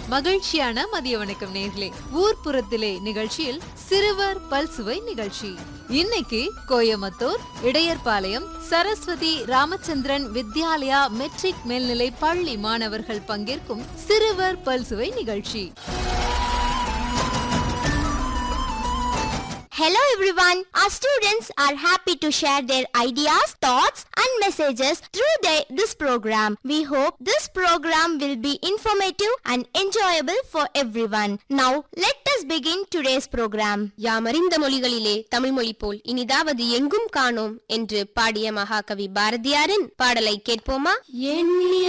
மகிழ்ச்சியான மதிய வணக்கம் நேர்களே ஊர்ப்புறத்திலே நிகழ்ச்சியில் சிறுவர் பல்சுவை நிகழ்ச்சி இன்னைக்கு கோயம்புத்தூர் இடையர்பாளையம் சரஸ்வதி ராமச்சந்திரன் வித்யாலயா மெட்ரிக் மேல்நிலை பள்ளி மாணவர்கள் பங்கேற்கும் சிறுவர் பல்சுவை நிகழ்ச்சி Hello everyone. Our students are happy to share their ideas, thoughts and messages through their, this program. We hope this program will be informative and enjoyable for everyone. Now, let us begin today's program. யாமறிந்த மொழிகளிலே தமிழ் மொழி போல் இனிதாவது எங்கும் காணோம் என்று பாடிய மகாகவி பாரதியாரின் பாடலை கேட்போமா எண்ணிய